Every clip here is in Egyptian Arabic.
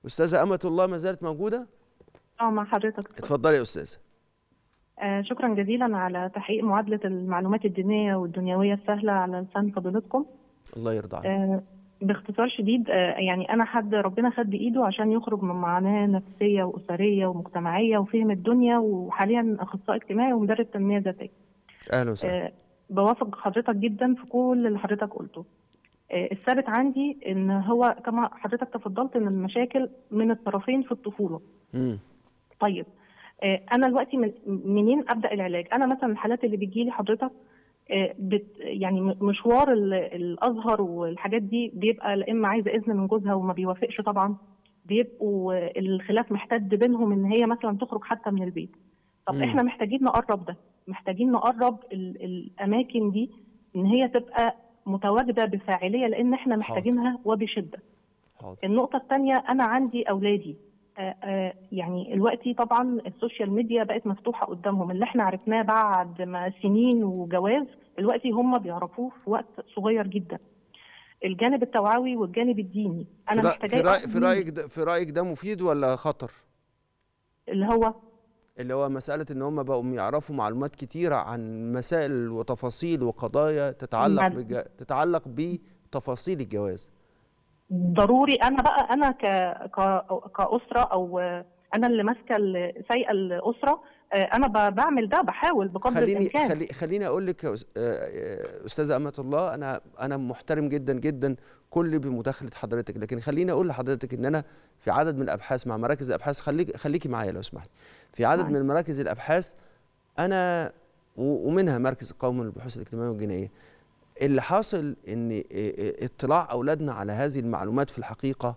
استاذه امه الله ما زالت موجوده اه مع حضرتك اتفضلي يا استاذه آه شكرا جزيلا على تحقيق معادلة المعلومات الدينية والدنيوية السهلة على لسان فضيلتكم الله يرضى عليك آه باختصار شديد آه يعني أنا حد ربنا خد بإيده عشان يخرج من معاناة نفسية وأسرية ومجتمعية وفهم الدنيا وحاليا أخصائي اجتماعي ومدرب تنمية ذاتية اهلا وسهلا آه بوافق حضرتك جدا في كل اللي حضرتك قلته آه الثابت عندي ان هو كما حضرتك تفضلت ان المشاكل من الطرفين في الطفوله مم. طيب آه، انا دلوقتي من منين ابدا العلاج انا مثلا الحالات اللي بتجي لي حضرتك آه، بت يعني م- مشوار ال- الازهر والحاجات دي بيبقى لا اما عايزه اذن من جوزها وما بيوافقش طبعا بيبقوا آه، الخلاف محتد بينهم ان هي مثلا تخرج حتى من البيت طب مم. احنا محتاجين نقرب ده محتاجين نقرب ال- الاماكن دي ان هي تبقى متواجده بفاعليه لان احنا محتاجينها وبشده حاضر النقطة الثانية أنا عندي أولادي آه، آه، يعني دلوقتي طبعا السوشيال ميديا بقت مفتوحة قدامهم اللي احنا عرفناه بعد ما سنين وجواز دلوقتي هم بيعرفوه في وقت صغير جدا الجانب التوعوي والجانب الديني في, أنا رأ... محتاجة في, رأي... أخد في رايك ده... في رايك ده مفيد ولا خطر اللي هو اللي هو مساله ان هم بقوا يعرفوا معلومات كتيره عن مسائل وتفاصيل وقضايا تتعلق مال- بج... تتعلق بتفاصيل الجواز ضروري أنا بقى أنا ك... ك... كأسرة أو آه، أنا اللي ماسكة ال- سايقة الأسرة آه، أنا ب- بعمل ده بحاول بقدر خليني الإمكان خلي خليني اقول لك يا أس- آه، آه، استاذه امه الله انا انا محترم جدا جدا كل بمداخله حضرتك لكن خليني اقول لحضرتك ان انا في عدد من الابحاث مع مراكز الابحاث خليك خليكي معايا لو سمحت في عدد معاك. من مراكز الابحاث انا و- ومنها مركز القومي للبحوث الاجتماعيه والجنائيه اللي حاصل ان آه، آه، اطلاع اولادنا على هذه المعلومات في الحقيقه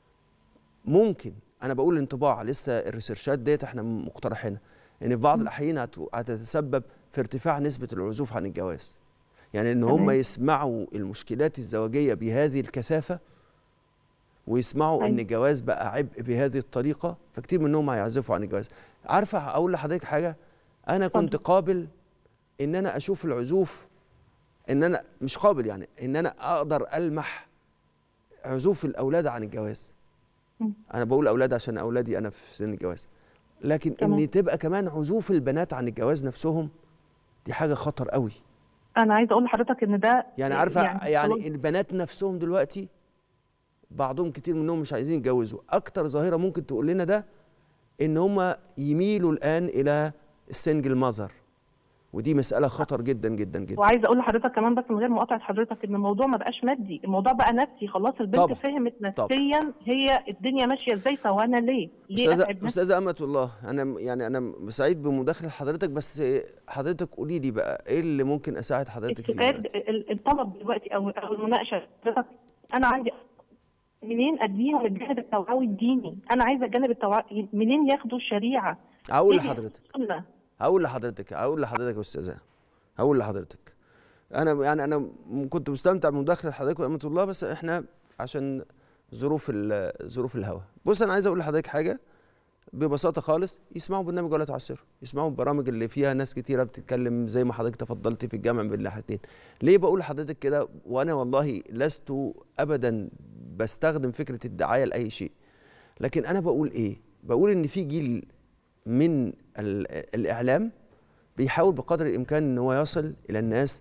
ممكن انا بقول انطباع لسه الريسيرشات ديت احنا مقترحينها ان في بعض الاحيان هت- هتتسبب في ارتفاع نسبه العزوف عن الجواز يعني ان هم تمام. يسمعوا المشكلات الزواجيه بهذه الكثافه ويسمعوا ان أيوة. الجواز بقى عبء بهذه الطريقه فكتير منهم هيعزفوا عن الجواز عارفه اقول لحضرتك حاجه انا كنت اتفضل. قابل ان انا اشوف العزوف ان انا مش قابل يعني ان انا اقدر المح عزوف الاولاد عن الجواز مم. انا بقول اولاد عشان اولادي انا في سن الجواز لكن تمام. ان تبقى كمان عزوف البنات عن الجواز نفسهم دي حاجه خطر قوي أنا عايزة أقول لحضرتك إن ده يعني عارفه يعني, يعني خلاص. البنات نفسهم دلوقتي بعضهم كتير منهم مش عايزين يتجوزوا اكتر ظاهره ممكن تقول لنا ده ان هم يميلوا الان الى السنجل ماذر ودي مساله خطر جدا جدا جدا وعايزه اقول لحضرتك كمان بس من غير مقاطعه حضرتك ان الموضوع ما بقاش مادي الموضوع بقى نفسي خلاص البنت طبعا. فهمت طبعا. نفسيا هي الدنيا ماشيه ازاي طب انا ليه ليه استاذه اتعب نفسي استاذه امه الله انا يعني انا سعيد بمداخله حضرتك بس حضرتك قولي لي بقى ايه اللي ممكن اساعد حضرتك فيه السؤال دلوقتي؟ ال- الطلب دلوقتي او او المناقشه حضرتك انا عندي منين اديهم الجانب التوعوي الديني انا عايزه الجانب التوعوي منين ياخدوا الشريعه هقول ليه لحضرتك السنة؟ هقول لحضرتك هقول لحضرتك يا استاذه هقول لحضرتك انا يعني انا م- كنت مستمتع بمداخله حضرتك وامه الله بس احنا عشان ظروف ال- ظروف الهوا بص انا عايز اقول لحضرتك حاجه ببساطه خالص يسمعوا برنامج ولا تعسروا يسمعوا البرامج اللي فيها ناس كتيره بتتكلم زي ما حضرتك تفضلتي في الجامع بالناحيتين ليه بقول لحضرتك كده وانا والله لست ابدا بستخدم فكره الدعايه لاي شيء لكن انا بقول ايه بقول ان في جيل من ال- الاعلام بيحاول بقدر الامكان ان هو يصل الى الناس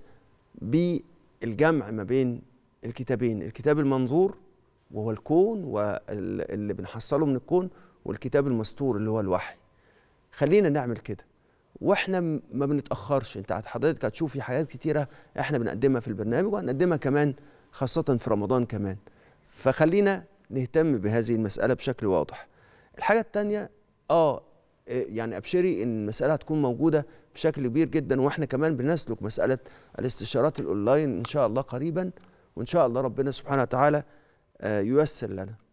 بالجمع ما بين الكتابين الكتاب المنظور وهو الكون واللي بنحصله من الكون والكتاب المستور اللي هو الوحي خلينا نعمل كده واحنا م- ما بنتاخرش انت هت- حضرتك هتشوفي حاجات كتيره احنا بنقدمها في البرنامج وهنقدمها كمان خاصه في رمضان كمان فخلينا نهتم بهذه المساله بشكل واضح الحاجه الثانيه اه إيه، يعني ابشري ان المساله هتكون موجوده بشكل كبير جدا واحنا كمان بنسلك مساله الاستشارات الاونلاين ان شاء الله قريبا وان شاء الله ربنا سبحانه وتعالى آه، ييسر لنا